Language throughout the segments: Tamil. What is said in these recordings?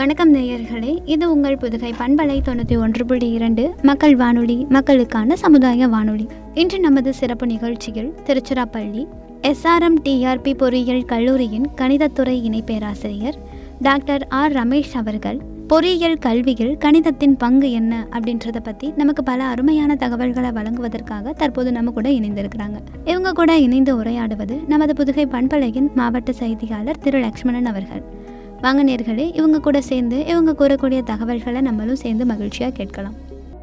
வணக்கம் நேயர்களே இது உங்கள் புதுகை பண்பலை தொண்ணூற்றி ஒன்று புள்ளி இரண்டு மக்கள் வானொலி மக்களுக்கான சமுதாய வானொலி இன்று நமது சிறப்பு நிகழ்ச்சியில் திருச்சிராப்பள்ளி எஸ்ஆர்எம் டிஆர்பி பொறியியல் கல்லூரியின் கணிதத்துறை இணை பேராசிரியர் டாக்டர் ஆர் ரமேஷ் அவர்கள் பொறியியல் கல்வியில் கணிதத்தின் பங்கு என்ன அப்படின்றத பற்றி நமக்கு பல அருமையான தகவல்களை வழங்குவதற்காக தற்போது நம்ம கூட இணைந்திருக்கிறாங்க இவங்க கூட இணைந்து உரையாடுவது நமது புதுகை பண்பலையின் மாவட்ட செய்தியாளர் திரு லக்ஷ்மணன் அவர்கள் வாங்க நேர்களே இவங்க கூட சேர்ந்து இவங்க கூறக்கூடிய தகவல்களை நம்மளும் சேர்ந்து மகிழ்ச்சியாக கேட்கலாம்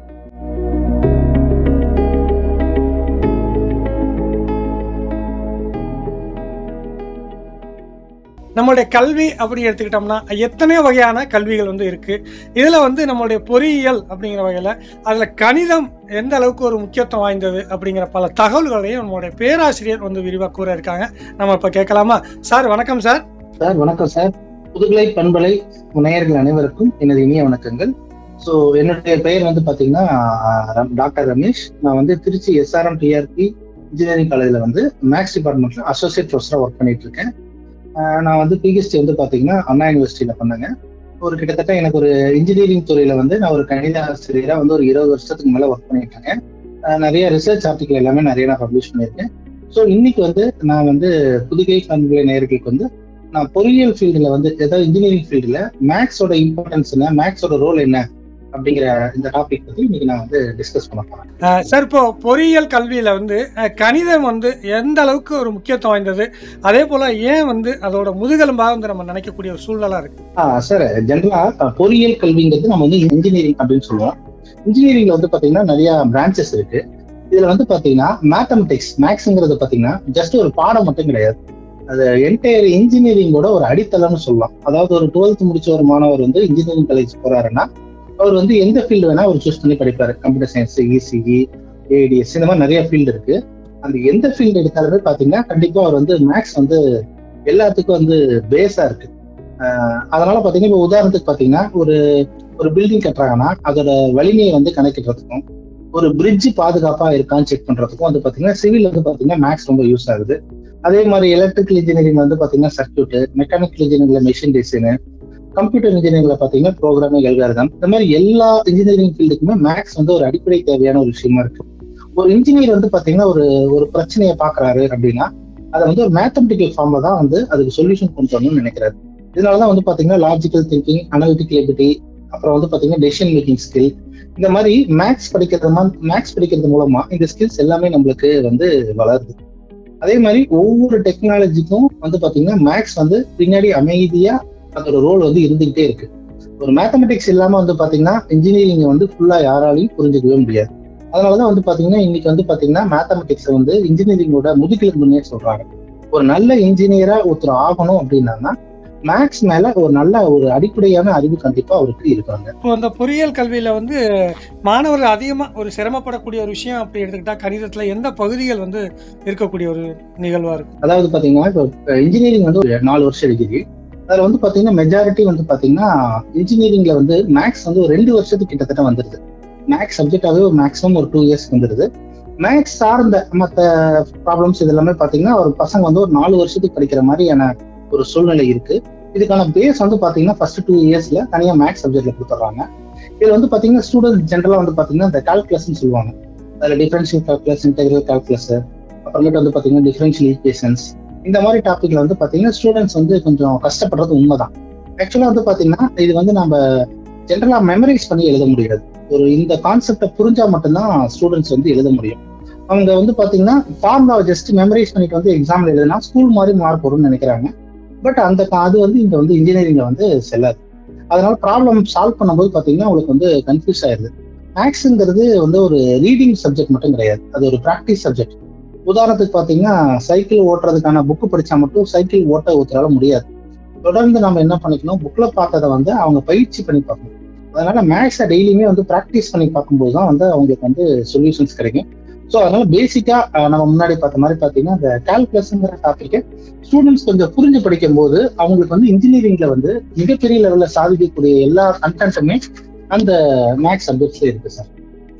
நம்மளுடைய கல்வி அப்படி எடுத்துக்கிட்டோம்னா எத்தனையோ வகையான கல்விகள் வந்து இருக்கு இதுல வந்து நம்மளுடைய பொறியியல் அப்படிங்கிற வகையில அதுல கணிதம் எந்த அளவுக்கு ஒரு முக்கியத்துவம் வாய்ந்தது அப்படிங்கிற பல தகவல்களையும் நம்மளுடைய பேராசிரியர் வந்து விரிவா கூற இருக்காங்க நம்ம இப்ப கேட்கலாமா சார் வணக்கம் சார் சார் வணக்கம் சார் புதுகலை பண்பலை நேயர்கள் அனைவருக்கும் எனது இனிய வணக்கங்கள் ஸோ என்னுடைய பெயர் வந்து பாத்தீங்கன்னா ரம்- டாக்டர் ரமேஷ் நான் வந்து திருச்சி எஸ்ஆர்எம் டிஆர்பி இன்ஜினியரிங் காலேஜில் வந்து மேக்ஸ் டிபார்ட்மெண்ட்ல அசோசியேட் ப்ரொஃபஸராக ஒர்க் பண்ணிட்டு இருக்கேன் ஆஹ் நான் வந்து பிஹெச்டி வந்து பாத்தீங்கன்னா அண்ணா யூனிவர்சிட்டியில பண்ணேங்க ஒரு கிட்டத்தட்ட எனக்கு ஒரு இன்ஜினியரிங் துறையில வந்து நான் ஒரு கணித ஆசிரியரா வந்து ஒரு இருபது வருஷத்துக்கு மேல ஒர்க் பண்ணிட்டு இருக்கேன் ஆஹ் நிறைய ரிசர்ச் ஆர்டிகல் எல்லாமே நிறைய நான் பப்ளிஷ் பண்ணியிருக்கேன் ஸோ இன்னைக்கு வந்து நான் வந்து புதுகை பண்புலை நேயர்களுக்கு வந்து நான் பொறியியல் ஃபீல்டில் வந்து ஏதாவது இன்ஜினியரிங் ஃபீல்டில் மேக்ஸோட இம்பார்ட்டன்ஸ் என்ன மேக்ஸோட ரோல் என்ன அப்படிங்கிற இந்த டாபிக் பத்தி இன்னைக்கு நான் வந்து டிஸ்கஸ் பண்ண போறேன் அஹ் சார் இப்போ பொறியியல் கல்வியில வந்து அஹ், கணிதம் வந்து எந்த அளவுக்கு ஒரு முக்கியத்துவம் வாய்ந்தது அதே போல ஏன் வந்து அதோட முதுகெலும்பாக வந்து நம்ம நினைக்கக்கூடிய ஒரு சூழ்நிலை இருக்கு ஆ சார் ஜென்ரலா பொறியியல் கல்விங்கிறது நம்ம வந்து இன்ஜினியரிங் அப்படின்னு சொல்லுவோம் இன்ஜினியரிங்ல வந்து பாத்தீங்கன்னா நிறைய பிரான்ச்சஸ் இருக்கு இதுல வந்து பாத்தீங்கன்னா மேத்தமெட்டிக்ஸ் மேக்ஸ்ங்கிறது பாத்தீங்கன்னா ஜஸ்ட் ஒரு பாடம் மட்டும் கிடையாது அது என்டையர் இன்ஜினியரிங்கோட ஒரு அடித்தளம்னு சொல்லலாம் அதாவது ஒரு டுவெல்த் முடிச்ச ஒரு மாணவர் வந்து இன்ஜினியரிங் காலேஜ் போறாருன்னா அவர் வந்து எந்த ஃபீல்டு வேணா அவர் சூஸ் பண்ணி படிப்பாரு கம்ப்யூட்டர் சயின்ஸ் இசிஇ ஏடிஎஸ் இந்த மாதிரி நிறைய ஃபீல்டு இருக்கு அந்த எந்த ஃபீல்டு எடுத்தாலுமே பாத்தீங்கன்னா கண்டிப்பா அவர் வந்து மேக்ஸ் வந்து எல்லாத்துக்கும் வந்து பேஸா இருக்கு ஆஹ் அதனால பாத்தீங்கன்னா இப்போ உதாரணத்துக்கு பாத்தீங்கன்னா ஒரு ஒரு பில்டிங் கட்டுறாங்கன்னா அதோட வலிமையை வந்து கணக்கிடுறதுக்கும் ஒரு பிரிட்ஜ் பாதுகாப்பா இருக்கான்னு செக் பண்றதுக்கும் வந்து பாத்தீங்கன்னா சிவில் வந்து பாத்தீங்கன்னா மேக்ஸ் ரொம்ப யூஸ் ஆகுது அதே மாதிரி எலக்ட்ரிக்கல் இன்ஜினியரிங் வந்து பாத்தீங்கன்னா சர்க்கியூட் மெக்கானிக்கல் இன்ஜினியரிங்ல மிஷின் டிசைனு கம்ப்யூட்டர் இன்ஜினியரிங்ல பாத்தீங்கன்னா ப்ரோக்ராமிங் எல்காரிதம் இந்த மாதிரி எல்லா இன்ஜினியரிங் ஃபீல்டுக்குமே மேக்ஸ் வந்து ஒரு அடிப்படை தேவையான ஒரு விஷயமா இருக்கு ஒரு இன்ஜினியர் வந்து பாத்தீங்கன்னா ஒரு ஒரு பிரச்சனையை பாக்குறாரு அப்படின்னா அதை வந்து ஒரு மேத்தமெட்டிக்கல் ஃபார்ம்ல தான் வந்து அதுக்கு சொல்யூஷன் கொண்டு வரணும்னு நினைக்கிறாரு இதனாலதான் வந்து பாத்தீங்கன்னா லாஜிக்கல் திங்கிங் அனலிட்டிக்கல் எபிலிட்டி அப்புறம் வந்து பாத்தீங்கன்னா டெசிஷன் மேக்கிங் ஸ்கில் இந்த மாதிரி மேக்ஸ் படிக்கிறது மேக்ஸ் படிக்கிறது மூலமா இந்த ஸ்கில்ஸ் எல்லாமே நம்மளுக்கு வந்து வளருது அதே மாதிரி ஒவ்வொரு டெக்னாலஜிக்கும் வந்து பாத்தீங்கன்னா மேக்ஸ் வந்து பின்னாடி அமைதியா அதோட ரோல் வந்து இருந்துகிட்டே இருக்கு ஒரு மேத்தமெட்டிக்ஸ் இல்லாம வந்து பாத்தீங்கன்னா இன்ஜினியரிங் வந்து ஃபுல்லா யாராலையும் புரிஞ்சுக்கவே முடியாது அதனாலதான் வந்து பாத்தீங்கன்னா இன்னைக்கு வந்து பாத்தீங்கன்னா மேத்தமெட்டிக்ஸ் வந்து இன்ஜினியரிங்கோட முதுகெலும்புன்னே சொல்றாங்க ஒரு நல்ல இன்ஜினியரா ஒருத்தர் ஆகணும் அப்படின்னா மேக்ஸ் மேல ஒரு நல்ல ஒரு அடிப்படையான அறிவு கண்டிப்பா அவருக்கு இருக்காங்க இப்போ இந்த பொறியியல் கல்வியில வந்து மாணவர்கள் அதிகமா ஒரு சிரமப்படக்கூடிய ஒரு விஷயம் அப்படி எடுத்துக்கிட்டா கணிதத்துல எந்த பகுதிகள் வந்து இருக்கக்கூடிய ஒரு நிகழ்வா இருக்கும் அதாவது பாத்தீங்கன்னா இப்போ இன்ஜினியரிங் வந்து ஒரு நாலு வருஷம் டிகிரி அதுல வந்து பாத்தீங்கன்னா மெஜாரிட்டி வந்து பாத்தீங்கன்னா இன்ஜினியரிங்ல வந்து மேக்ஸ் வந்து ஒரு ரெண்டு வருஷத்துக்கு கிட்டத்தட்ட வந்துருது மேக்ஸ் சப்ஜெக்டாவே ஒரு மேக்ஸிமம் ஒரு டூ இயர்ஸ் வந்துருது மேக்ஸ் சார்ந்த மற்ற ப்ராப்ளம்ஸ் இது எல்லாமே பாத்தீங்கன்னா ஒரு பசங்க வந்து ஒரு நாலு வருஷத்துக்கு படிக்கிற மாதிரியான ஒரு சூழ்நிலை இருக்கு இதுக்கான பேஸ் வந்து பாத்தீங்கன்னா ஃபர்ஸ்ட் டூ இயர்ஸ்ல தனியா மேக்ஸ் சப்ஜெக்ட்ல கொடுத்துட்றாங்க இதுல வந்து பாத்தீங்கன்னா ஸ்டூடெண்ட் ஜென்ரலா வந்து பாத்தீங்கன்னா இந்த கால்குலஸ்ன்னு சொல்லுவாங்க அதுல டிஃபரன்ஷியல் கால்குலஸ் இன்டெகிரல் கால்குலஸ் அப்புறமேட்டு வந்து பாத்தீங்கன்னா டிஃபரன்ஷியல் ஈக்குவேஷன்ஸ் இந்த மாதிரி டாபிக்ல வந்து பாத்தீங்கன்னா ஸ்டூடெண்ட்ஸ் வந்து கொஞ்சம் கஷ்டப்படுறது உண்மைதான் ஆக்சுவலா வந்து பாத்தீங்கன்னா இது வந்து நம்ம ஜென்ரலா மெமரைஸ் பண்ணி எழுத முடியாது ஒரு இந்த கான்செப்டை புரிஞ்சா மட்டும்தான் ஸ்டூடெண்ட்ஸ் வந்து எழுத முடியும் அவங்க வந்து பாத்தீங்கன்னா ஃபார்முலாவை ஜஸ்ட் மெமரைஸ் பண்ணிட்டு வந்து எக்ஸாம்ல எழுதுனா ஸ்கூல் மாதிரி மார்க் வரும்னு நினைக்கிறாங்க பட் அந்த கா- அது வந்து இங்க வந்து இன்ஜினியரிங்ல வந்து செல்லாது அதனால ப்ராப்ளம் சால்வ் பண்ணும்போது பாத்தீங்கன்னா உங்களுக்கு வந்து கன்ஃபியூஸ் ஆயிருது மேக்ஸுங்கிறது வந்து ஒரு ரீடிங் சப்ஜெக்ட் மட்டும் கிடையாது அது ஒரு ப்ராக்டிஸ் சப்ஜெக்ட் உதாரணத்துக்கு பாத்தீங்கன்னா சைக்கிள் ஓட்டுறதுக்கான புக்கு படிச்சா மட்டும் சைக்கிள் ஓட்ட ஒருத்தரால முடியாது தொடர்ந்து நம்ம என்ன பண்ணிக்கணும் புக்ல பார்த்ததை வந்து அவங்க பயிற்சி பண்ணி பார்க்கணும் அதனால மேக்ஸை டெய்லியுமே வந்து ப்ராக்டிஸ் பண்ணி பார்க்கும்போது தான் வந்து அவங்களுக்கு வந்து சொல்யூஷன்ஸ் கிடைக்கும் ஸோ அதனால பேசிக்கா நம்ம முன்னாடி பார்த்த மாதிரி பார்த்தீங்கன்னா இந்த கால்குலஸ்ங்கிற டாபிக்கை ஸ்டூடெண்ட்ஸ் கொஞ்சம் புரிஞ்சு படிக்கும் போது அவங்களுக்கு வந்து இன்ஜினியரிங்ல வந்து மிகப்பெரிய லெவல்ல சாதிக்கக்கூடிய எல்லா கண்டென்ட்டுமே அந்த மேக்ஸ் சப்ஜெக்ட்ஸ்ல இருக்கு சார்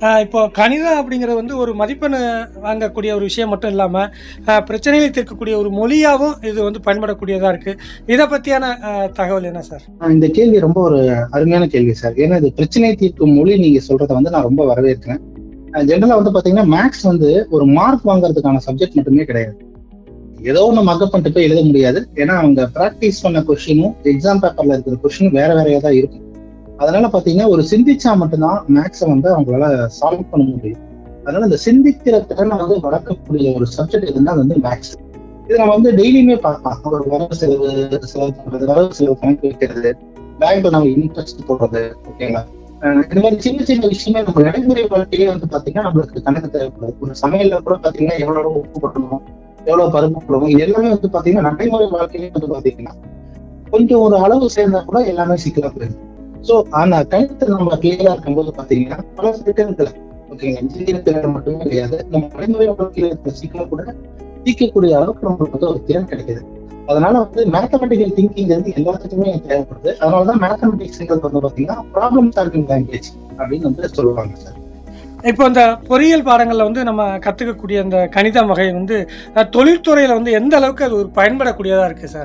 ஆஹ் இப்போ கணிதம் அப்படிங்கிறது வந்து ஒரு மதிப்பெண் வாங்கக்கூடிய ஒரு விஷயம் மட்டும் இல்லாமல் ஆஹ் பிரச்சனைகளை தீர்க்கக்கூடிய ஒரு மொழியாகவும் இது வந்து பயன்படக்கூடியதாக இருக்கு இதை பற்றியான ஆஹ் தகவல் என்ன சார் ஆஹ் இந்த கேள்வி ரொம்ப ஒரு அருமையான கேள்வி சார் ஏன்னா இது பிரச்சனை தீர்க்கும் மொழி நீங்க சொல்றதை வந்து நான் ரொம்ப வரவேற்கிறேன் ஜென்ரலா வந்து பாத்தீங்கன்னா மேக்ஸ் வந்து ஒரு மார்க் வாங்குறதுக்கான சப்ஜெக்ட் மட்டுமே கிடையாது ஏதோ ஒன்று மக்கப் பண்ணிட்டு போய் எழுத முடியாது ஏன்னா அவங்க ப்ராக்டிஸ் பண்ண கொஸ்டினும் எக்ஸாம் பேப்பர்ல இருக்கிற கொஸ்டினும் வேற வேறையா தான் இருக்கும் அதனால பாத்தீங்கன்னா ஒரு சிந்திச்சா மட்டும்தான் மேக்ஸை வந்து அவங்களால சால்வ் பண்ண முடியும் அதனால இந்த சிந்திக்கிற திறனை வந்து வளர்க்கக்கூடிய ஒரு சப்ஜெக்ட் இருந்தால் அது வந்து மேக்ஸ் இது நம்ம வந்து டெய்லியுமே பார்க்கலாம் ஒரு வரவு செலவு செலவு பண்றது வரவு செலவு கணக்கு வைக்கிறது பேங்க்ல நம்ம இன்ட்ரெஸ்ட் போடுறது ஓகேங்களா அஹ் இந்த மாதிரி சின்ன சின்ன விஷயமே நம்ம நடைமுறை வாழ்க்கையிலே வந்து பாத்தீங்கன்னா நம்மளுக்கு கணக்கு தேவைப்படுது ஒரு சமையல்ல கூட பாத்தீங்கன்னா எவ்வளவு உப்பு போடணும் எவ்வளவு பருப்பு போடணும் இது எல்லாமே வந்து பாத்தீங்கன்னா நடைமுறை வாழ்க்கையிலே வந்து பாத்தீங்கன்னா கொஞ்சம் ஒரு அளவு சேர்ந்தா கூட எல்லாமே சிக்கலா போயிடுது சோ ஆனா கணிதத்தை நம்ம கிளியரா இருக்கும்போது பாத்தீங்கன்னா பல சிக்கல்கள் ஓகேங்க இன்ஜினியரிங் திறன் மட்டுமே கிடையாது நம்ம நடைமுறை வாழ்க்கையில இருக்கிற சிக்கலை கூட தீர்க்கக்கூடிய அளவுக்கு நம்மளுக்கு வந்து ஒரு திறன் கிடைக்குது அதனால வந்து மேத்தமெட்டிக்கல் திங்கிங் வந்து எல்லாத்துக்குமே தேவைப்படுது அதனாலதான் மேத்தமெட்டிக்ஸ்ங்கிறது வந்து பாத்தீங்கன்னா ப்ராப்ளம் சால்விங் லாங்குவேஜ் அப்படின்னு வந்து சொல்லுவாங்க சார் இப்போ இந்த பொறியியல் பாடங்களில் வந்து நம்ம கற்றுக்கக்கூடிய அந்த கணிதம் வகை வந்து அஹ், தொழில்துறையில வந்து எந்த அளவுக்கு அது ஒரு பயன்படக்கூடியதாக இருக்கு சார்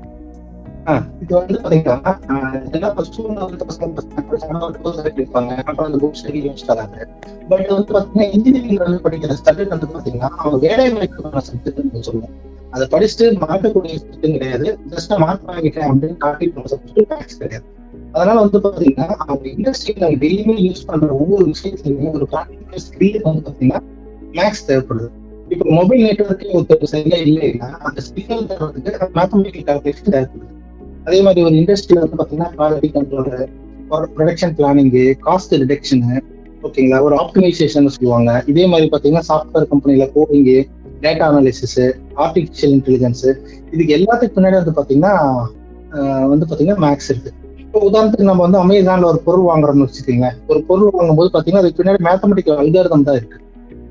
ஆஹ் இது வந்து பாத்தீங்கன்னா ஆஹ் எல்லா ஸ்கூல்ல வந்து பசங்க பசங்க கூட சமமா ஒரு course எடுப்பாங்க அப்புறம் அந்த புக்ஸ் யூஸ் தராங்க பட் வந்து பாத்தீங்கன்னா இன்ஜினியரிங் வந்து படிக்கிற சப்ஜெக்ட் வந்து பாத்தீங்கன்னா அவங்க வேலை வாய்ப்புக்கான சப்ஜெக்ட் சொல்லுவோம் அதை படிச்சுட்டு மாற்றக்கூடிய சப்ஜெக்ட் கிடையாது ஜஸ்ட் மார்க் வாங்கிட்டேன் அப்படின்னு காட்டிட்டு சப்ஜெக்ட் மேக்ஸ் கிடையாது அதனால வந்து பாத்தீங்கன்னா அவங்க இண்டஸ்ட்ரியில டெய்லியுமே யூஸ் பண்ற ஒவ்வொரு விஷயத்துலயுமே ஒரு ப்ராக்டிகல் ஸ்கில் வந்து பாத்தீங்கன்னா மேக்ஸ் தேவைப்படுது இப்போ மொபைல் நெட்ஒர்க்கே ஒருத்தர் சரியா இல்லைன்னா அந்த ஸ்கில் தரதுக்கு மேத்தமெட்டிக்கல் கால்குலேஷன் தேவைப்படுது அதே மாதிரி ஒரு இண்டஸ்ட்ரியில வந்து பாத்தீங்கன்னா quality control production planning cost reduction ஓகேங்களா ஒரு ஆப்டிமைசேஷன் சொல்லுவாங்க இதே மாதிரி பாத்தீங்கன்னா சாஃப்ட்வேர் கம்பெனில coding data analysis artificial intelligence இதுக்கு எல்லாத்துக்கு பின்னாடி வந்து பாத்தீங்கன்னா ஆஹ் வந்து பாத்தீங்கன்னா மேக்ஸ் இருக்கு இப்போ உதாரணத்துக்கு நம்ம வந்து அமேசான்ல ஒரு பொருள் வாங்குறோம்னு வச்சுக்கோங்க ஒரு பொருள் வாங்கும்போது பாத்தீங்கன்னா அதுக்கு பின்னாடி மேத்தமெட்டிக்கல் அல்காரதம் தான் இருக்கு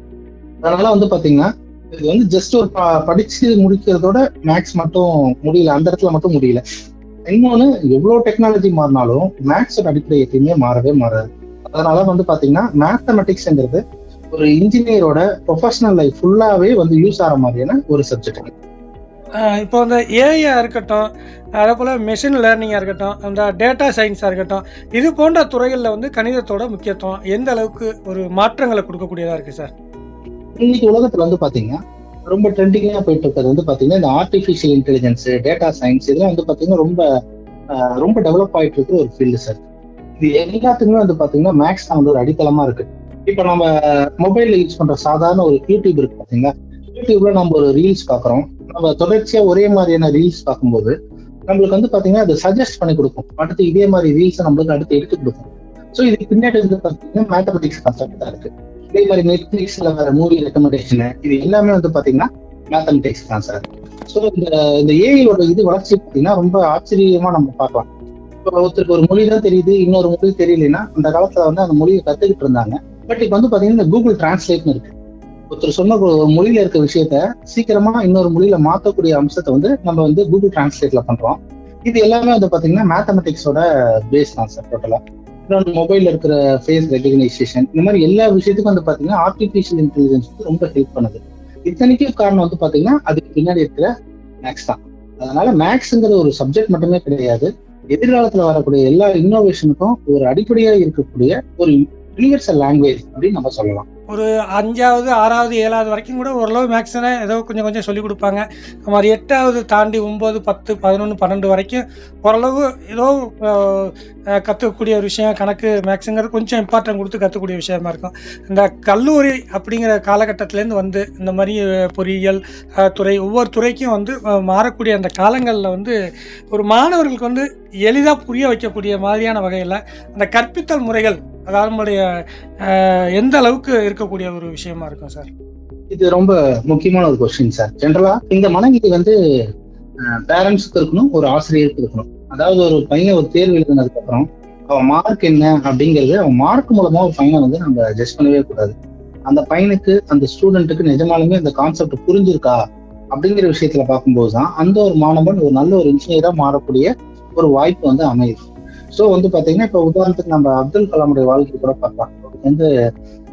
அதனால வந்து பாத்தீங்கன்னா இது வந்து ஜஸ்ட் ஒரு ப- படிச்சு முடிக்கிறதோட மேக்ஸ் மட்டும் முடியல அந்த இடத்துல மட்டும் முடியல இன்னொன்னு எவ்வளவு டெக்னாலஜி மாறினாலும் மேக்ஸோட அடிப்படை எப்பயுமே மாறவே மாறாது அதனால வந்து பாத்தீங்கன்னா மேத்தமெட்டிக்ஸ்ங்கிறது ஒரு இன்ஜினியரோட ப்ரொஃபஷனல் லைஃப் ஃபுல்லாவே வந்து யூஸ் ஆகிற மாதிரியான ஒரு சப்ஜெக்ட் அஹ், இப்போ இந்த ஏஐயா இருக்கட்டும் அதே போல் மெஷின் லேர்னிங்காக இருக்கட்டும் அந்த டேட்டா சயின்ஸாக இருக்கட்டும் இது போன்ற துறைகளில் வந்து கணிதத்தோட முக்கியத்துவம் எந்த அளவுக்கு ஒரு மாற்றங்களை கொடுக்கக்கூடியதாக இருக்கு சார் இன்னைக்கு உலகத்துல வந்து பாத்தீங்கன்னா ரொம்ப ட்ரெண்டிங்கா போயிட்டு இருக்கிறது வந்து பாத்தீங்கன்னா இந்த ஆர்டிஃபிஷியல் இன்டெலிஜென்ஸ் டேட்டா சயின்ஸ் இதெல்லாம் வந்து பாத்தீங்கன்னா ரொம்ப ஆஹ், ரொம்ப டெவலப் ஆயிட்டு இருக்கிற ஒரு ஃபீல்டு சார் இது எல்லாத்துக்குமே வந்து பாத்தீங்கன்னா மேக்ஸ் தான் வந்து ஒரு அடித்தளமா இருக்கு இப்போ நம்ம மொபைல்ல யூஸ் பண்ற சாதாரண ஒரு யூடியூப் இருக்கு பாத்தீங்களா யூடியூப்ல நம்ம ஒரு ரீல்ஸ் பாக்குறோம் நம்ம தொடர்ச்சியா ஒரே மாதிரியான ரீல்ஸ் பார்க்கும்போது நம்மளுக்கு வந்து பாத்தீங்கன்னா அது சஜஸ்ட் பண்ணி கொடுக்கும் அடுத்து இதே மாதிரி ரீல்ஸ் நம்மளுக்கு அடுத்து எடுத்து கொடுக்கும் ஸோ இதுக்கு பின்னாடி வந்து பாத்தீங்கன்னா மேத்தமெட்டிக்ஸ் கான்செப்ட் தான் இருக்கு இதே மாதிரி நெட்ஃபிளிக்ஸ்ல வர மூவி ரெக்கமெண்டேஷன் இது எல்லாமே வந்து பாத்தீங்கன்னா மேத்தமெட்டிக்ஸ் தான் சார் ஸோ இந்த இந்த ஏஐயோட இது வளர்ச்சி பாத்தீங்கன்னா ரொம்ப ஆச்சரியமா நம்ம பார்க்கலாம் இப்போ ஒருத்தருக்கு ஒரு மொழி தான் தெரியுது இன்னொரு மொழி தெரியலன்னா அந்த காலத்துல வந்து அந்த மொழியை கத்துக்கிட்டு இருந்தாங்க பட் இப்போ வந்து பாத்தீங்கன்னா இந்த கூகுள் டிரான்ஸ்லேட்னு இருக்கு ஒருத்தர் சொன்ன ஒரு மொழியில இருக்க விஷயத்த சீக்கிரமா இன்னொரு மொழியில மாத்தக்கூடிய அம்சத்தை வந்து நம்ம வந்து கூகுள் டிரான்ஸ்லேட்ல பண்றோம் இது எல்லாமே வந்து பாத்தீங்கன்னா மேத்தமெட்டிக்ஸோட பேஸ் தான் சார் டோட்டலா இன்னொன்று மொபைல்ல இருக்கிற ஃபேஸ் ரெகக்னைசேஷன் இந்த மாதிரி எல்லா விஷயத்துக்கும் வந்து பாத்தீங்கன்னா ஆர்டிஃபிஷியல் இன்டெலிஜென்ஸ் வந்து ரொம்ப ஹெல்ப் பண்ணுது இத்தனைக்கும் காரணம் வந்து பாத்தீங்கன்னா அதுக்கு பின்னாடி இருக்கிற மேக்ஸ் தான் அதனால மேக்ஸ்ங்கிற ஒரு சப்ஜெக்ட் மட்டுமே கிடையாது எதிர்காலத்துல வரக்கூடிய எல்லா இன்னோவேஷனுக்கும் ஒரு அடிப்படையா இருக்கக்கூடிய ஒரு யூனிவர்சல் லாங்குவேஜ் அப்படின்னு நம்ம சொல்லலாம் ஒரு அஞ்சாவது ஆறாவது ஏழாவது வரைக்கும் கூட ஓரளவு மேக்ஸில் ஏதோ கொஞ்சம் கொஞ்சம் சொல்லி கொடுப்பாங்க அது மாதிரி எட்டாவது தாண்டி ஒம்பது பத்து பதினொன்று பன்னெண்டு வரைக்கும் ஓரளவு ஏதோ அஹ், அஹ், கத்துக்கக்கூடிய ஒரு விஷயம் கணக்கு மேக்ஸுங்கிறது கொஞ்சம் இம்பார்ட்டன்ட் கொடுத்து கற்றுக்கூடிய விஷயமா இருக்கும் இந்த கல்லூரி அப்படிங்கிற காலகட்டத்திலேருந்து வந்து இந்த மாதிரி அஹ், பொறியியல் அஹ், துறை ஒவ்வொரு துறைக்கும் வந்து அஹ், மாறக்கூடிய அந்த காலங்களில் வந்து ஒரு மாணவர்களுக்கு வந்து எளிதாக புரிய வைக்கக்கூடிய மாதிரியான வகையில் அந்த கற்பித்தல் முறைகள் அதாவது நம்மளுடைய அஹ், எந்த அளவுக்கு இருக்கக்கூடிய ஒரு விஷயமா இருக்கும் சார் இது ரொம்ப முக்கியமான ஒரு கொஸ்டின் சார் ஜென்ரலா இந்த மனநிலை வந்து பேரண்ட்ஸுக்கு இருக்கணும் ஒரு ஆசிரியருக்கு இருக்கணும் அதாவது ஒரு பையன் ஒரு தேர்வு எழுதினதுக்கு அப்புறம் அவன் மார்க் என்ன அப்படிங்கிறது அவன் மார்க் மூலமா ஒரு பையனை வந்து நம்ம ஜட்ஜ் பண்ணவே கூடாது அந்த பையனுக்கு அந்த ஸ்டூடெண்ட்டுக்கு நிஜமாலுமே அந்த கான்செப்ட் புரிஞ்சிருக்கா அப்படிங்கிற விஷயத்துல பார்க்கும்போது தான் அந்த ஒரு மாணவன் ஒரு நல்ல ஒரு இன்ஜினியரா மாறக்கூடிய ஒரு வாய்ப்பு வந்து அமையுது ஸோ வந்து பாத்தீங்கன்னா இப்போ உதாரணத்துக்கு நம்ம அப்துல் கலாமுடைய வாழ்க்கை கூட பார்க்கலாம் அவருக்கு வந்து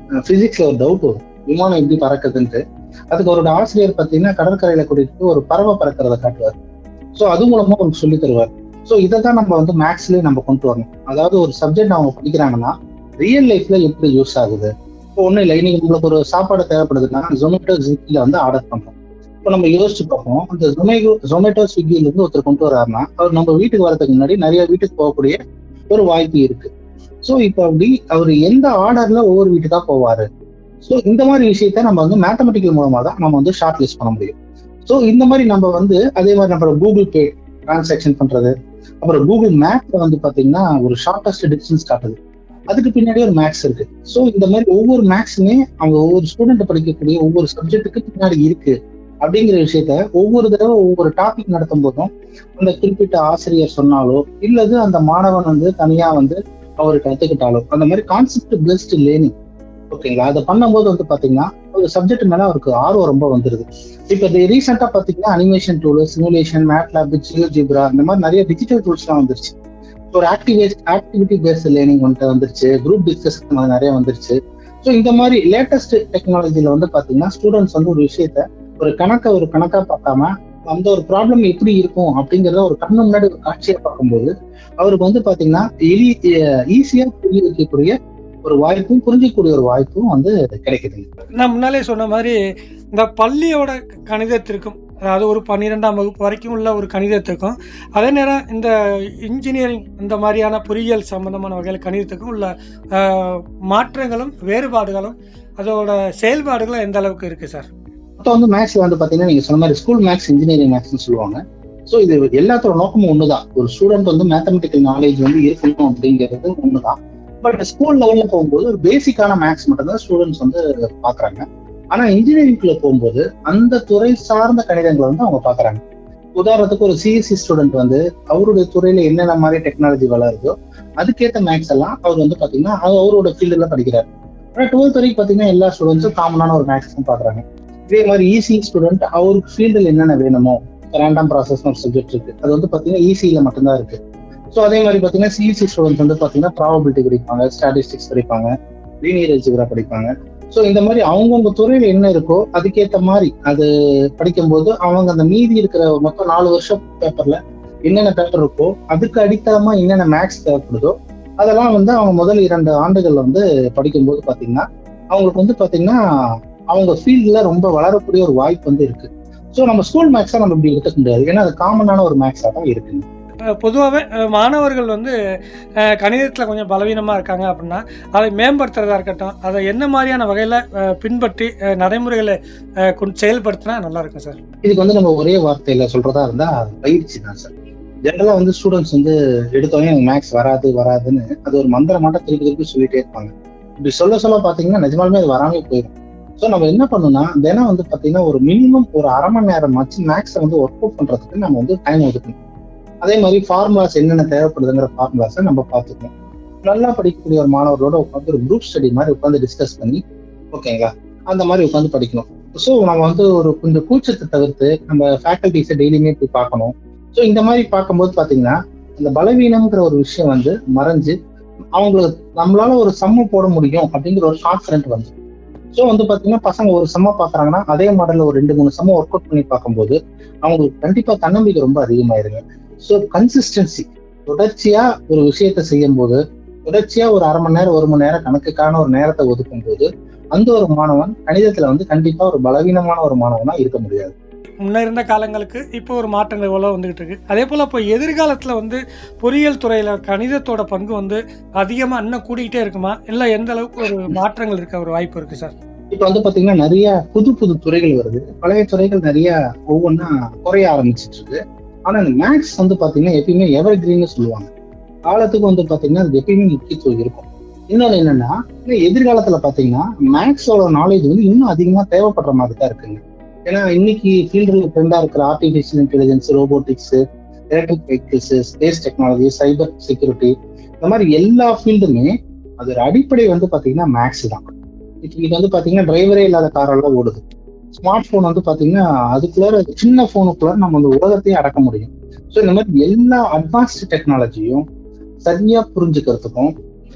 பிசிக்ஸ்ல ஒரு டவுட் வரும் விமானம் எப்படி பறக்குதுன்ட்டு அதுக்கு அவரோட ஆசிரியர் பார்த்தீங்கன்னா கடற்கரையில கூட்டிட்டு போய் ஒரு பறவை பறக்கிறத காட்டுவார் ஸோ அது மூலமா அவருக்கு சொல்லி தருவார் ஸோ இதை தான் நம்ம வந்து மேக்ஸ்லயே நம்ம கொண்டு வரணும் அதாவது ஒரு சப்ஜெக்ட் அவங்க படிக்கிறாங்கன்னா ரியல் லைஃப்ல எப்படி யூஸ் ஆகுது இப்போ ஒன்றும் இல்லை இன்னைக்கு உங்களுக்கு ஒரு சாப்பாடு தேவைப்படுதுன்னா ஜொமேட்டோ ஸ்விக்கில வந்து ஆர்டர் பண்றோம் இப்போ நம்ம யோசிச்சு பார்ப்போம் அந்த ஜொமேட்டோ ஜொமேட்டோ ஸ்விக்கில இருந்து ஒருத்தர் கொண்டு வர்றாருன்னா அவர் நம்ம வீட்டுக்கு வரதுக்கு முன்னாடி நிறைய வீட்டுக்கு போகக்கூடிய ஒரு வாய்ப்பு இருக்கு ஸோ இப்போ அப்படி அவர் எந்த ஆர்டர்ல ஒவ்வொரு வீட்டுக்கா போவாரு ஸோ இந்த மாதிரி விஷயத்த நம்ம வந்து மேத்தமெட்டிக்கல் மூலமா தான் நம்ம வந்து ஷார்ட் லிஸ்ட் பண்ண முடியும் ஸோ இந்த மாதிரி நம்ம வந்து அதே மாதிரி நம்ம கூகுள் பே டிரான்சாக்ஷன் பண்றது அப்புறம் கூகுள் மேப்ல வந்து பாத்தீங்கன்னா ஒரு ஷார்டஸ்ட் டிஸ்டன்ஸ் காட்டுது அதுக்கு பின்னாடி ஒரு மேக்ஸ் இருக்கு ஸோ இந்த மாதிரி ஒவ்வொரு மேக்ஸுமே அவங்க ஒவ்வொரு ஸ்டூடெண்ட் படிக்கக்கூடிய ஒவ்வொரு சப்ஜெக்ட்டுக்கு பின்னாடி இருக்கு அப்படிங்கிற விஷயத்த ஒவ்வொரு தடவை ஒவ்வொரு டாபிக் நடத்தும் போதும் அந்த குறிப்பிட்ட ஆசிரியர் சொன்னாலோ இல்லது அந்த மாணவன் வந்து தனியா வந்து அவர் கத்துக்கிட்டாலோ அந்த மாதிரி கான்செப்ட் பெஸ்ட் லேர்னிங் ஓகேங்களா அதை பண்ணும்போது வந்து பாத்தீங்கன்னா ஒரு சப்ஜெக்ட் மேல அவருக்கு ஆர்வம் ரொம்ப வந்துருது இப்போ இது ரீசெண்டா பாத்தீங்கன்னா animation tool simulation MATLAB GeoGebra இந்த மாதிரி நிறைய டிஜிட்டல் டூல்ஸ்லாம் வந்துருச்சு ஒரு ஆக்டிவேட் ஆக்டிவிட்டி பேஸ்ட் லேர்னிங் வந்துட்டு வந்துருச்சு குரூப் டிஸ்கஷன் நிறைய வந்துருச்சு ஸோ இந்த மாதிரி லேட்டஸ்ட் டெக்னாலஜில வந்து பாத்தீங்கன்னா ஸ்டூடெண்ட்ஸ் வந்து ஒரு விஷயத்த ஒரு கணக்கை ஒரு கணக்கா பார்க்காம அந்த ஒரு ப்ராப்ளம் எப்படி இருக்கும் அப்படிங்கறத ஒரு கண்ணு முன்னாடி ஒரு காட்சியை பார்க்கும்போது அவருக்கு வந்து பாத்தீங்கன்னா எளி ஈஸியா புரிய வைக்கக்கூடிய ஒரு வாய்ப்பும் புரிஞ்சிக்கக்கூடிய ஒரு வாய்ப்பும் வந்து கிடைக்குதுங்க நான் முன்னாலே சொன்ன மாதிரி இந்த பள்ளியோட கணிதத்திற்கும் அதாவது ஒரு பன்னிரெண்டாம் வகுப்பு வரைக்கும் உள்ள ஒரு கணிதத்துக்கும் அதே நேரம் இந்த இன்ஜினியரிங் இந்த மாதிரியான பொறியியல் சம்பந்தமான வகையில் கணிதத்துக்கும் உள்ள ஆஹ், மாற்றங்களும் வேறுபாடுகளும் அதோட செயல்பாடுகளும் எந்த அளவுக்கு இருக்கு சார் மொத்தம் வந்து மேக்ஸ்ல வந்து பாத்தீங்கன்னா நீங்க சொன்ன மாதிரி ஸ்கூல் மேக்ஸ் இன்ஜினியரிங் மேக்ஸ்னு சொல்லுவாங்க ஸோ இது எல்லாத்தோட நோக்கமும் ஒண்ணுதான் ஒரு ஸ்டூடெண்ட் வந்து மேத்தமெட்டிக்கல் நாலேஜ் வந்து இருக்கணும் அப்படிங்கிறது ஒண்ணுதான் பட் ஸ்கூல் லெவல்ல போகும்போது ஒரு பேசிக்கான மேக்ஸ் மட்டும் தான் ஸ்டூடெண்ட்ஸ் வந்து பாக்குறாங்க ஆனா இன்ஜினியரிங்குள்ள போகும்போது அந்த துறை சார்ந்த கணிதங்களை வந்து அவங்க பாக்குறாங்க உதாரணத்துக்கு ஒரு சிஎஸ்சி ஸ்டூடெண்ட் வந்து அவருடைய துறையில என்னென்ன மாதிரி டெக்னாலஜி வளருதோ அதுக்கேற்ற மேக்ஸ் எல்லாம் அவர் வந்து பாத்தீங்கன்னா அது அவரோட ஃபீல்டுல படிக்கிறார் ஆனா டுவெல்த் வரைக்கும் பாத்தீங்கன்னா எல்லா ஸ்டூடெண்ட்ஸும் காமனான ஒரு மேக்ஸ் தான் பாக்குறாங்க இதே மாதிரி ஈஸி ஸ்டூடெண்ட் அவருக்கு ஃபீல்டில் என்னென்ன வேணுமோ ரேண்டம் ப்ராசஸ் ஒரு சப்ஜெக்ட் இருக்கு அது வந்து பாத்தீங்கன்னா ஈஸியில மட்டும்தான் இருக்கு ஸோ அதே மாதிரி பாத்தீங்கன்னா சிஎஸ்சி ஸ்டூடெண்ட்ஸ் வந்து பாத்தீங்கன்னா ப்ராபபிலிட்டி படிப்பாங்க ஸ்டாட்டிஸ்டிக்ஸ் படிப்பாங்க லீனியர் எல்ஜிபிரா படிப்பாங்க ஸோ இந்த மாதிரி அவங்கவுங்க துறையில என்ன இருக்கோ அதுக்கேற்ற மாதிரி அது படிக்கும்போது அவங்க அந்த மீதி இருக்கிற மொத்தம் நாலு வருஷம் பேப்பர்ல என்னென்ன பேப்பர் இருக்கோ அதுக்கு அடித்தளமா என்னென்ன மேக்ஸ் தேவைப்படுதோ அதெல்லாம் வந்து அவங்க முதல் இரண்டு ஆண்டுகள் வந்து படிக்கும்போது பாத்தீங்கன்னா அவங்களுக்கு வந்து பாத்தீங்கன்னா அவங்க ஃபீல்ட்ல ரொம்ப வளரக்கூடிய ஒரு வாய்ப்பு வந்து இருக்கு ஸோ நம்ம ஸ்கூல் மேக்ஸா நம்ம இப்படி எடுத்துக்க முடியாது ஏன்னா அது காமனான ஒரு மேக்ஸா தான் இருக்குங்க பொதுவாகவே மாணவர்கள் வந்து அஹ், கணிதத்துல கொஞ்சம் பலவீனமா இருக்காங்க அப்படின்னா அதை மேம்படுத்துறதா இருக்கட்டும் அதை என்ன மாதிரியான வகையில அஹ், பின்பற்றி அஹ், நடைமுறைகளை அஹ், கொண்டு செயல்படுத்தினா நல்லா இருக்கும் சார் இதுக்கு வந்து நம்ம ஒரே வார்த்தையில சொல்றதா இருந்தா பயிற்சி தான் சார் ஜென்ரலா வந்து ஸ்டூடெண்ட்ஸ் வந்து எடுத்தோடனே எனக்கு மேக்ஸ் வராது வராதுன்னு அது ஒரு மந்திரமாட்ட திருப்பி திருப்பி சொல்லிட்டே இருப்பாங்க இப்படி சொல்ல சொல்ல பாத்தீங்கன்னா நிஜமாலுமே அது வராமே போயிடும் ஸோ நம்ம என்ன பண்ணணும்னா தினம் வந்து பாத்தீங்கன்னா ஒரு மினிமம் ஒரு அரை மணி நேரம் ஆச்சு மேக்ஸை வந்து ஒர்க் அவுட் பண்றதுக்கு நம்ம வந்து டைம் ஒதுக்கணும் அதே மாதிரி ஃபார்முலாஸ் என்னென்ன தேவைப்படுதுங்கிற ஃபார்முலாஸை நம்ம பார்த்துக்கணும் நல்லா படிக்கக்கூடிய ஒரு மாணவர்களோட உட்காந்து ஒரு குரூப் ஸ்டடி மாதிரி உட்காந்து டிஸ்கஸ் பண்ணி ஓகேங்களா அந்த மாதிரி உட்காந்து படிக்கணும் ஸோ நம்ம வந்து ஒரு கொஞ்சம் கூச்சத்தை தவிர்த்து நம்ம ஃபேக்கல்டிஸை டெய்லியுமே போய் பார்க்கணும் ஸோ இந்த மாதிரி பார்க்கும்போது பார்த்தீங்கன்னா இந்த பலவீனம்ங்கிற ஒரு விஷயம் வந்து மறைஞ்சு அவங்களுக்கு நம்மளால ஒரு சம்ம போட முடியும் அப்படிங்கிற ஒரு கான்ஃபிடென்ட் வந்து ஸோ வந்து பார்த்தீங்கன்னா பசங்க ஒரு சம்ம பார்க்குறாங்கன்னா அதே மாடலில் ஒரு ரெண்டு மூணு சம்ம ஒர்க் அவுட் பண்ணி பார்க்கும்போது அவங்களுக்கு கண்டிப்பாக தன்னம்பிக்கை ரொம்ப அதிகமாயிருங்க ஸோ கன்சிஸ்டன்சி தொடர்ச்சியா ஒரு விஷயத்த செய்யும் போது தொடர்ச்சியா ஒரு அரை மணி நேரம் ஒரு மணி நேரம் கணக்குக்கான ஒரு நேரத்தை ஒதுக்கும் போது அந்த ஒரு மாணவன் கணிதத்துல வந்து கண்டிப்பா ஒரு பலவீனமான ஒரு மாணவனா இருக்க முடியாது முன்ன இருந்த காலங்களுக்கு இப்போ ஒரு மாற்றங்கள் எவ்வளோ வந்துகிட்டு இருக்கு அதே போல் இப்போ எதிர்காலத்தில் வந்து பொறியியல் துறையில் கணிதத்தோட பங்கு வந்து அதிகமாக இன்னும் கூடிக்கிட்டே இருக்குமா இல்லை எந்த அளவுக்கு ஒரு மாற்றங்கள் இருக்க ஒரு வாய்ப்பு இருக்கு சார் இப்ப வந்து பாத்தீங்கன்னா நிறைய புது புது துறைகள் வருது பழைய துறைகள் நிறைய ஒவ்வொன்றா குறைய ஆரம்பிச்சிட்டு இருக்கு ஆனா இந்த மேக்ஸ் வந்து பாத்தீங்கன்னா எப்பயுமே எவர் கிரீன்னு சொல்லுவாங்க காலத்துக்கு வந்து பாத்தீங்கன்னா அது எப்பயுமே முக்கியத்துவம் இருக்கும் இன்னொன்னு என்னன்னா இன்னும் எதிர்காலத்துல பாத்தீங்கன்னா மேக்ஸோட நாலேஜ் வந்து இன்னும் அதிகமா தேவைப்படுற மாதிரி தான் இருக்குங்க ஏன்னா இன்னைக்கு ஃபீல்டில் ட்ரெண்டா இருக்கிற artificial intelligence robotics electric vehicles space technology cyber security இந்த மாதிரி எல்லா ஃபீல்டுமே அதோட அடிப்படை வந்து பாத்தீங்கன்னா மேக்ஸ் தான் இப்போ இது வந்து பாத்தீங்கன்னா டிரைவரே இல்லாத காரெல்லாம் ஓடுது ஸ்மார்ட் போன் வந்து பாத்தீங்கன்னா அதுக்குள்ளார சின்ன போனுக்குள்ளார நம்ம அந்த உலகத்தையே அடக்க முடியும் ஸோ இந்த மாதிரி எல்லா அட்வான்ஸ்டு டெக்னாலஜியும் சரியா புரிஞ்சுக்கிறதுக்கும்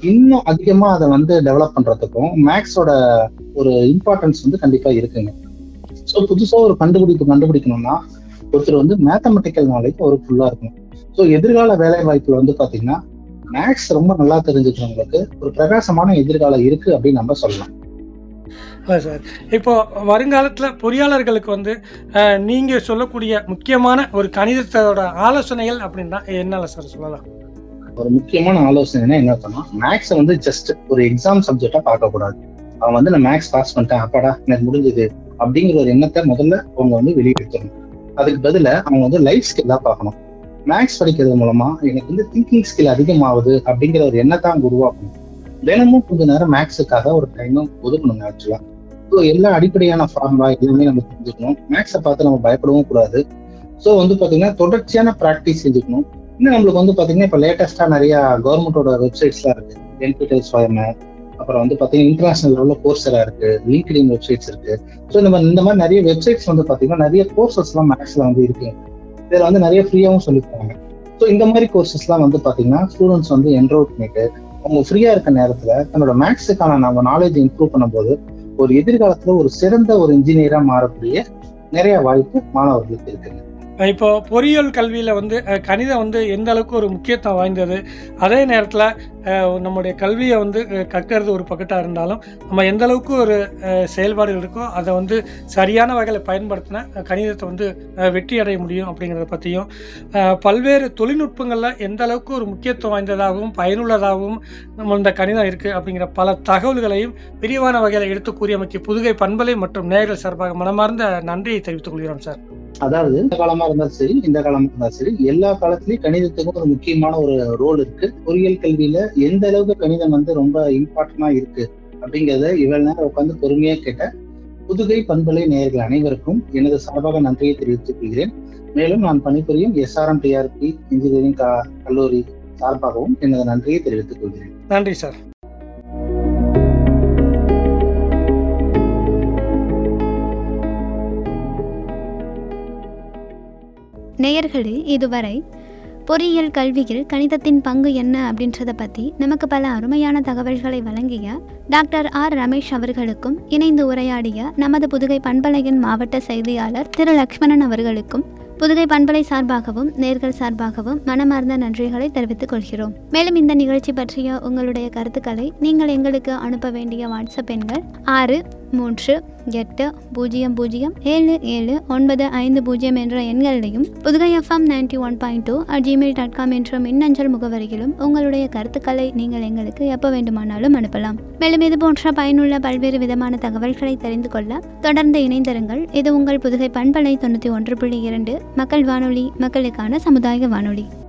இன்னும் அதிகமா அதை வந்து டெவலப் பண்றதுக்கும் மேக்ஸோட ஒரு இம்பார்ட்டன்ஸ் வந்து கண்டிப்பா இருக்குங்க ஸோ புதுசா ஒரு கண்டுபிடிப்பு கண்டுபிடிக்கணும்னா ஒருத்தர் வந்து மேத்தமெட்டிக்கல் நாலேஜ் ஒரு ஃபுல்லா இருக்கணும் ஸோ எதிர்கால வேலை வாய்ப்புல வந்து பாத்தீங்கன்னா மேக்ஸ் ரொம்ப நல்லா தெரிஞ்சுக்கிறவங்களுக்கு ஒரு பிரகாசமான எதிர்காலம் இருக்கு அப்படின்னு நம்ம சொல்லலாம் இல்லை சார் இப்போ வருங்காலத்துல பொறியாளர்களுக்கு வந்து அஹ், நீங்க சொல்லக்கூடிய முக்கியமான ஒரு கணிதத்தோட ஆலோசனைகள் அப்படின்னா என்னல சார் சொல்லலாம் ஒரு முக்கியமான ஆலோசனை என்ன சொன்னா மேக்ஸை வந்து ஜஸ்ட் ஒரு எக்ஸாம் சப்ஜெக்டா பார்க்க கூடாது அவன் வந்து நான் மேக்ஸ் பாஸ் பண்ணிட்டேன் அப்பாடா எனக்கு முடிஞ்சது அப்படிங்கிற ஒரு எண்ணத்தை முதல்ல அவங்க வந்து வெளியெடுத்துடணும் அதுக்கு பதிலா அவங்க வந்து லைஃப் ஸ்கில்லா பார்க்கணும் மேக்ஸ் படிக்கிறது மூலமா எனக்கு வந்து திங்கிங் ஸ்கில் அதிகமாகுது அப்படிங்கிற ஒரு எண்ணத்தை அவங்க உருவாக்கணும் தினமும் கொஞ்ச நேரம் மேக்ஸுக்காக ஒரு டைமும் ஒதுக்கணுங்க ஆக்சுவலா ஸோ எல்லா அடிப்படையான ஃபார்முலா எல்லாமே நம்ம தெரிஞ்சுக்கணும் மேக்ஸை பார்த்து நம்ம பயப்படவும் கூடாது ஸோ வந்து பாத்தீங்கன்னா தொடர்ச்சியான ப்ராக்டிஸ் செஞ்சுக்கணும் இன்னும் நம்மளுக்கு வந்து பாத்தீங்கன்னா இப்போ லேட்டஸ்டா நிறைய கவர்மெண்டோட வெப்சைட்ஸ்லாம் இருக்கு என்பிடெல் ஸ்வயமேர் அப்புறம் வந்து பாத்தீங்கன்னா இன்டர்நேஷனல் லெவலில் கோர்ஸரா இருக்கு லிங்க்டின் வெப்சைட்ஸ் இருக்கு ஸோ இந்த மாதிரி இந்த மாதிரி நிறைய வெப்சைட்ஸ் வந்து பாத்தீங்கன்னா நிறைய கோர்சஸ் எல்லாம் மேக்ஸ்ல வந்து இருக்கு இதுல வந்து நிறைய ஃப்ரீயாவும் சொல்லிருக்காங்க ஸோ இந்த மாதிரி கோர்சஸ்லாம் வந்து பாத்தீங்கன்னா ஸ்டூடெண்ட்ஸ் வந்து என்ரோல் பண்ணிட்டு அவங்க ஃப்ரீயா இருக்க நேரத்துல தன்னோட மேக்ஸுக்கான நம்ம நாலேஜ் இம்ப்ரூவ் பண்ணும்போது ஒரு எதிர்காலத்துல ஒரு சிறந்த ஒரு இன்ஜினியரா மாறக்கூடிய நிறைய வாய்ப்பு மாணவர்களுக்கு இருக்குங்க இப்போ பொறியியல் கல்வியில வந்து அஹ், கணிதம் வந்து எந்த அளவுக்கு ஒரு முக்கியத்துவம் வாய்ந்தது அதே நேரத்துல அஹ், நம்முடைய கல்வியை வந்து அஹ், கற்கிறது ஒரு பக்கெட்டா இருந்தாலும் நம்ம எந்த அளவுக்கு ஒரு அஹ், செயல்பாடுகள் இருக்கோ அதை வந்து சரியான வகையில் பயன்படுத்தினா அஹ், கணிதத்தை வந்து அஹ், வெற்றி அடைய முடியும் அப்படிங்கிறத பற்றியும் பல்வேறு தொழில்நுட்பங்களில் எந்த அளவுக்கு ஒரு முக்கியத்துவம் வாய்ந்ததாகவும் பயனுள்ளதாகவும் நம்ம இந்த கணிதம் இருக்கு அப்படிங்கிற பல தகவல்களையும் விரிவான வகையில் எடுத்து கூறியமைக்கு புதுகை பண்பலை மற்றும் நேயர்கள் சார்பாக மனமார்ந்த நன்றியை தெரிவித்துக் கொள்கிறோம் சார் அதாவது இந்த காலமா இருந்தாலும் சரி இந்த காலமா இருந்தாலும் சரி எல்லா காலத்திலயும் கணிதத்துக்கும் ஒரு முக்கியமான ஒரு ரோல் இருக்கு பொறியியல் கல்வியில எந்த அளவுக்கு கணிதம் வந்து ரொம்ப இம்பார்ட்டன்டா இருக்கு அப்படிங்கறத இவ்வளவு நேரம் உட்காந்து பொறுமையா கேட்ட புதுகை பண்பலை நேயர்கள் அனைவருக்கும் எனது சார்பாக நன்றியை தெரிவித்துக் கொள்கிறேன் மேலும் நான் பணிபுரியும் எஸ்ஆர்எம் டிஆர்பி இன்ஜினியரிங் க- கல்லூரி சார்பாகவும் எனது நன்றியை தெரிவித்துக் கொள்கிறேன் நன்றி சார் நேயர்களே இதுவரை பொறியியல் கல்வியில் கணிதத்தின் பங்கு என்ன அப்படின்றத பற்றி நமக்கு பல அருமையான தகவல்களை வழங்கிய டாக்டர் ஆர் ரமேஷ் அவர்களுக்கும் இணைந்து உரையாடிய நமது புதுகை பண்பலையின் மாவட்ட செய்தியாளர் திரு லக்ஷ்மணன் அவர்களுக்கும் புதுகை பண்பலை சார்பாகவும் நேர்கள் சார்பாகவும் மனமார்ந்த நன்றிகளை தெரிவித்துக் கொள்கிறோம் மேலும் இந்த நிகழ்ச்சி பற்றிய உங்களுடைய கருத்துக்களை நீங்கள் எங்களுக்கு அனுப்ப வேண்டிய வாட்ஸ்அப் எண்கள் ஆறு மூன்று எட்டு பூஜ்ஜியம் பூஜ்ஜியம் ஏழு ஏழு ஒன்பது ஐந்து பூஜ்ஜியம் என்ற எண்களிலையும் Pudugai FM ninety one point two at Gmail dot com என்ற மின்னஞ்சல் முகவரியிலும் உங்களுடைய கருத்துக்களை நீங்கள் எங்களுக்கு எப்போ வேண்டுமானாலும் அனுப்பலாம் மேலும் இது போன்ற பயனுள்ள பல்வேறு விதமான தகவல்களை தெரிந்து கொள்ள தொடர்ந்து இணைந்திருங்கள் இது உங்கள் புதுகை பண்பலை தொண்ணூற்றி ஒன்று புள்ளி இரண்டு மக்கள் வானொலி மக்களுக்கான சமுதாய வானொலி